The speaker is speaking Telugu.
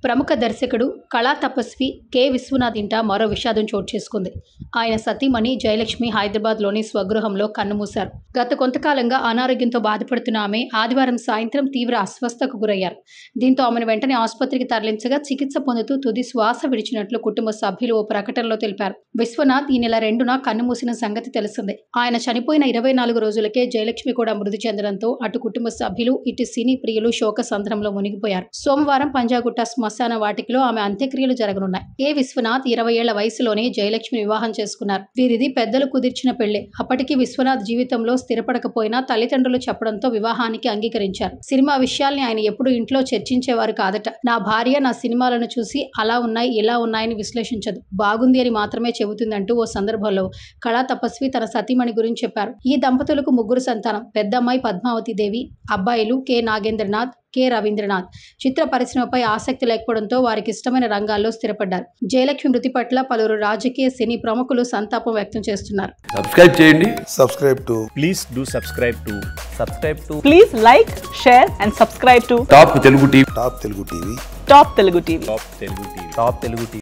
ప్రముఖ దర్శకుడు కళా తపస్వి కె విశ్వనాథ్ ఇంట మరో విషాదం చోటు చేసుకుంది ఆయన సతీమణి జయలక్ష్మి హైదరాబాద్లోని స్వగృహంలో కన్నుమూశారు గత కొంతకాలంగా అనారోగ్యంతో బాధపడుతున్న ఆమె ఆదివారం సాయంత్రం తీవ్ర అస్వస్థకు గురయ్యారు దీంతో ఆమెను వెంటనే ఆసుపత్రికి తరలించగా చికిత్స పొందుతూ తుది శ్వాస విడిచినట్లు కుటుంబ సభ్యులు ఓ ప్రకటనలో తెలిపారు విశ్వనాథ్ ఈ నెల రెండున కన్నుమూసిన సంగతి తెలిసిందే ఆయన చనిపోయిన ఇరవై నాలుగు రోజులకే జయలక్ష్మి కూడా మృతి చెందడంతో అటు కుటుంబ సభ్యులు ఇటు సినీ ప్రియులు శోక సంద్రంలో మునిగిపోయారు సోమవారం పంజాగుట్ట శ్మశాన వాటికలో ఆమె అంత్యక్రియలు జరగనున్నాయి ఏ విశ్వనాథ్ ఇరవై ఏళ్ల వయసులోనే జయలక్ష్మి వివాహం చేసుకున్నారు వీరిది పెద్దలు కుదిర్చిన పెళ్లి అప్పటికి విశ్వనాథ్ జీవితంలో స్థిరపడకపోయినా తల్లిదండ్రులు చెప్పడంతో వివాహానికి అంగీకరించారు సినిమా విషయాల్ని ఆయన ఎప్పుడు ఇంట్లో చర్చించేవారు కాదట నా భార్య నా సినిమాలను చూసి అలా ఉన్నాయి ఇలా ఉన్నాయని విశ్లేషించదు బాగుంది అని మాత్రమే చెబుతుందంటూ ఓ సందర్భంలో కళా తపస్వి తన సతీమణి గురించి చెప్పారు ఈ దంపతులకు ముగ్గురు సంతానం పెద్దమ్మాయి పద్మావతి దేవి అబ్బాయిలు కె నాగేంద్రనాథ్ కె రవీంద్రనాథ్ చిత్ర పరిశ్రమపై ఆసక్తి లేకపోవడంతో వారికి ఇష్టమైన రంగాల్లో స్థిరపడ్డారు జయలక్ష్మి మృతి పట్ల పలువురు రాజకీయ సినీ ప్రముఖులు సంతాపం వ్యక్తం చేస్తున్నారు సబ్స్క్రైబ్ చేయండి subscribe to please do subscribe to subscribe to Please like, share, and subscribe to top Telugu TV Top Telugu TV. Top Telugu TV. top telugu tv top telugu tv